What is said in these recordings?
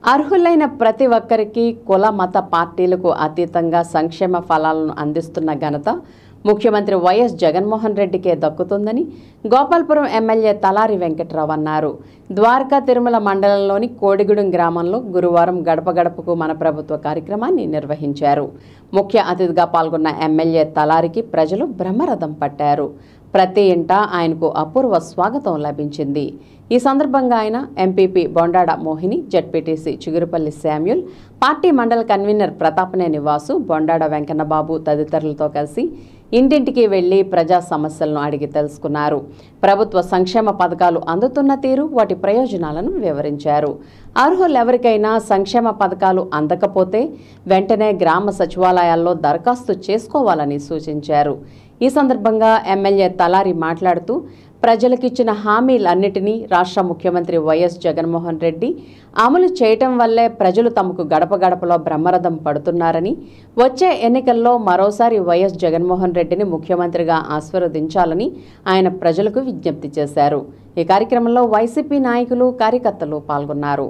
అర్హులైన ప్రతి ఒక్కరికి కుల మత పార్టీలకు అతీతంగా సంక్షేమ ఫలాలను అందిస్తున్న ఘనత ముఖ్యమంత్రి వైఎస్ జగన్మోహన్ రెడ్డికే దక్కుతుందని గోపాల్పురం ఎమ్మెల్యే తలారి వెంకట్రావు అన్నారు ద్వారకా తిరుమల మండలంలోని కోడిగూడెం గ్రామంలో గురువారం గడప గడపకు మన ప్రభుత్వ కార్యక్రమాన్ని నిర్వహించారు ముఖ్య అతిథిగా పాల్గొన్న ఎమ్మెల్యే తలారికి ప్రజలు బ్రహ్మరథం పట్టారు ప్రతి ఇంట ఆయనకు అపూర్వ స్వాగతం లభించింది ఈ సందర్భంగా ఆయన MPP Bondada Mohini ZPTC Chigurupalli Samuel party మండల కన్వీనర్ ప్రతాపనేని వాసు బొండాడ వెంకన్నబాబు తదితరులతో కలిసి ఇంటింటికి వెళ్లి ప్రజా సమస్యలను అడిగి తెలుసుకున్నారు ప్రభుత్వ సంక్షేమ పథకాలు అందుతున్న తీరు వాటి ప్రయోజనాలను వివరించారు అర్హులెవరికైనా సంక్షేమ పథకాలు అందకపోతే వెంటనే గ్రామ సచివాలయాల్లో దరఖాస్తు చేసుకోవాలని సూచించారు ఈ సందర్భంగా ఎమ్మెల్యే తలారి మాట్లాడుతూ ప్రజలకిచ్చిన హామీలన్నిటినీ రాష్ట్ర ముఖ్యమంత్రి వైఎస్ జగన్మోహన్ రెడ్డి అమలు చేయటం వల్లే ప్రజలు తమకు గడప గడపలో బ్రహ్మరథం పడుతున్నారని వచ్చే ఎన్నికల్లో మరోసారి వైఎస్ జగన్మోహన్ రెడ్డిని ముఖ్యమంత్రిగా ఆశీర్వదించాలని ఆయన ప్రజలకు విజ్ఞప్తి చేశారు ఈ కార్యక్రమంలో వైసీపీ నాయకులు కార్యకర్తలు పాల్గొన్నారు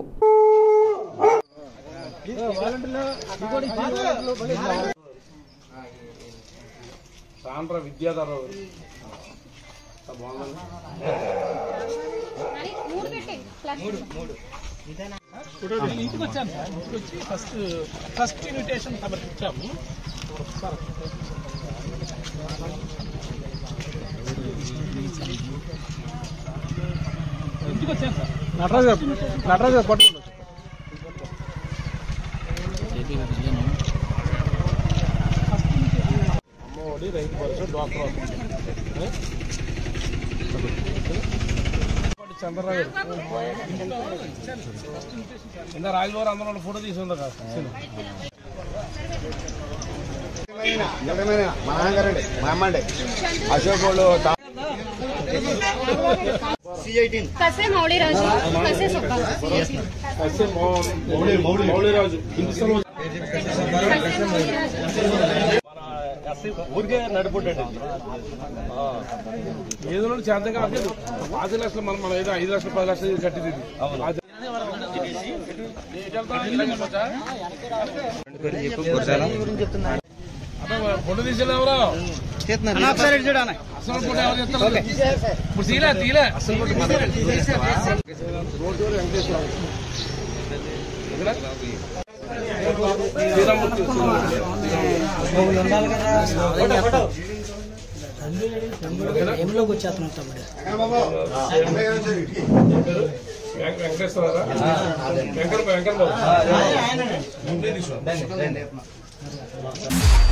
సాండ్ర విద్యాధరరావు బాగుందండి ఇంటికి వచ్చాను సార్ ఇంటికి వచ్చి ఫస్ట్ ఫస్ట్ ఇన్విటేషన్ తమకు ఇచ్చాము సార్ ఇంటికి వచ్చాను సార్ నటరాజు గారు నటరాజు గారు పట్టుకోండి అమ్మఒడి రైతు భరోసా డాక్టర్ అవుతుంది చంద్రరావు గారు కింద రాజువారు అందరూ ఫోటో తీసుకుందా కాస్త నిజమేనా? మా నాన్నగారండి మా అమ్మండి అశోక్ వాళ్ళు తా- కసే మౌళి రాజు కసే సొప్ప కశ్యప్ మౌళి మౌళి మౌళిరాజు హిందుస్థాన్ ఊరికే నడుపుంటండి ఏదో చేద్దాం కాబట్టి ఐదు లక్షలు మనం మనం ఏదో ఐదు లక్షలు పది లక్షలు కట్టింది ఇది. అది- అబ్బా, ఫోటో తీసేది ఎవరు అసలు ఫోటో ఎవరు చేస్తారు ఇప్పుడు తీలే తీలే అసలు ఫోటో రోజు వెంకటేశ్వర ఎదురా? శ్రీరామూర్తి ఎంలోకి వచ్చేస్తున్నాం తమ్ముడు వెంక- వెంకటేశ్వరరా వెంకట వెంకట బాబు